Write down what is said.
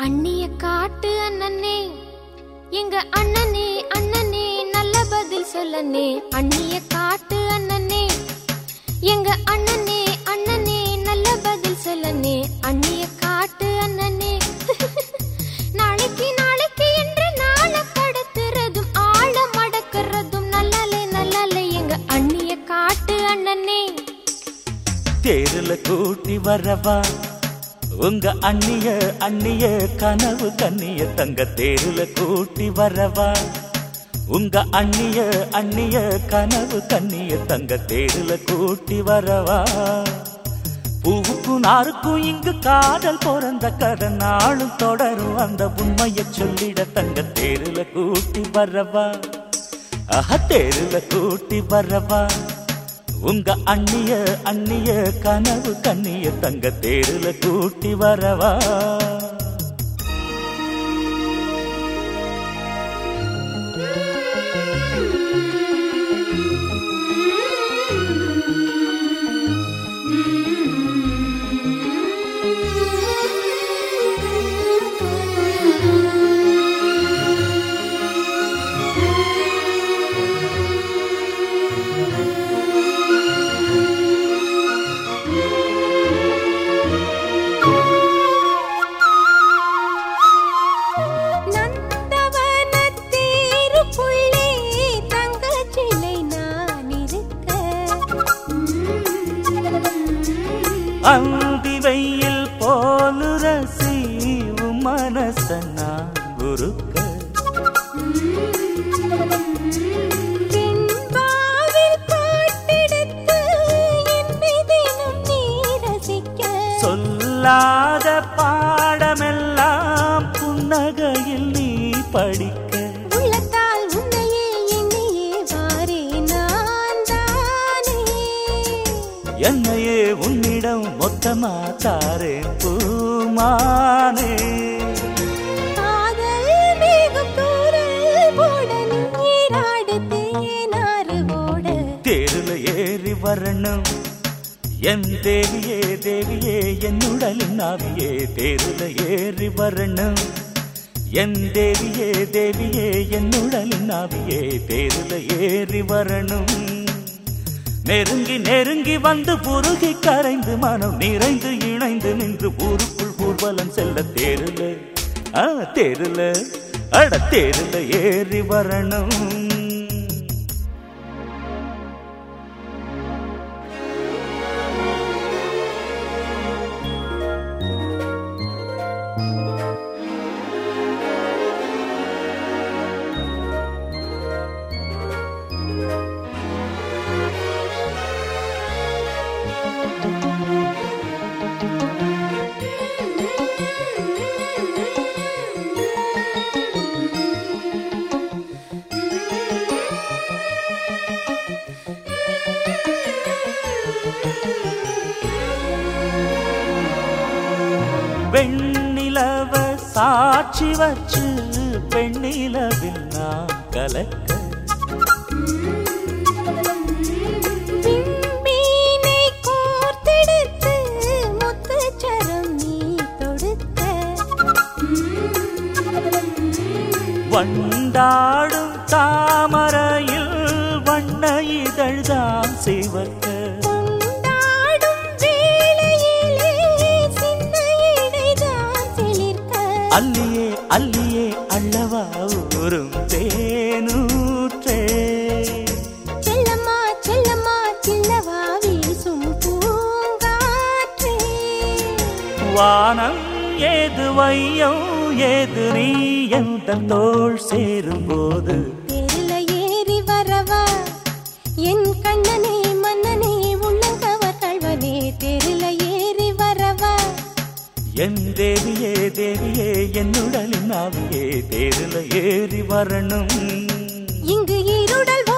அண்ணிய காட்டு அண்ணனே எங்க அண்ணனே அண்ணனே நல்ல பதில் சொல்லனே அண்ணிய காட்டு அண்ணனே எங்க அண்ணனே அண்ணனே நல்ல பதில் சொல்லனே அண்ணிய காட்டு அண்ணனே நாளைக்கு நாளைக்கு என்று நாள கடத்துறதும் ஆழ மடக்கிறதும் நல்லாலே நல்லாலே எங்க அண்ணிய காட்டு அண்ணனே தேருல கூட்டி வரவா உங்க அண்ணிய அண்ணிய கனவு கண்ணிய தங்க தேருல கூட்டி வரவா உங்க அண்ணிய அண்ணிய கனவு கண்ணிய தங்க தேருல கூட்டி வரவா பூவுக்கும் நாருக்கும் இங்கு காதல் பிறந்த கதை நாளும் தொடரும் அந்த உண்மையை சொல்லிட தங்க தேருல கூட்டி வரவா அஹ தேருல கூட்டி வரவா உங்க அண்ணிய அண்ணிய கனவு கண்ணிய தங்க தேருல கூட்டி வரவா நந்தவனத்தேருக்குள்ளே தங்கச்சிலை நான் இருக்க அந்தி வெயில் போலு ரசி உன் மனச நான் உருக்க வெண்பாவில் பாட்டெடுத்து என்னை தினம் நீ ரசிக்க சொல்லாத பாடமெல்லாம் புன்னகையில் நீ படிக்க உள்ளத்தால் உன்னையே எண்ணியே வாரே நான் தானே என்னையே உன்னிடம் மொத்தமா தாரேன் பூமானே காதல் மேகம் தூரல் போட நீராடு தேனாறு ஓட தேருல ஏறி வரணும் என் தேவியே தேவியே என் உடலின் நாவியே தேருல ஏறி வரணும் என் தேவியே தேவியே என் உடலின் நாவியே தேருல ஏறி வரணும் நெருங்கி நெருங்கி வந்து புருகி கரைந்து மனம் நிறைந்து இணைந்து நின்று ஊருக்குள் ஊர்வலம் செல்ல தேருல ஆ தேருல அட தேருல ஏறி வரணும் வெண்ணிலவ சாட்சி வச்சு பெண்ணிலவில் நான் கலக்க விண்மீனை கோர்த்தெடுத்து முத்துச்சரம் நீ தொடுக்க வண்டாடும் தாமரையில் வண்ண இதழ்தான் சிவக்க கொண்டாடும் வேளையிலே சின்ன இடைதான் சிலிர்க்க அல்லியே அல்லியே அல்லவா ஊரும் தேனூற்றே செல்லம்மா செல்லம்மா சின்னவா வீசும் பூங்காற்றே வானம் ஏது வையம் ஏது நீ எந்த தோள் சேரும்போது தெருல ஏறி வரவா என் கண்ணனே மன்னனே உள்ளங்கவர் கழ்வனே தெருல ஏறி வரவா என் தேவியே தேவியே என் உடலின் ஆவியே தேருல ஏறி வரணும் இங்கு இருடல்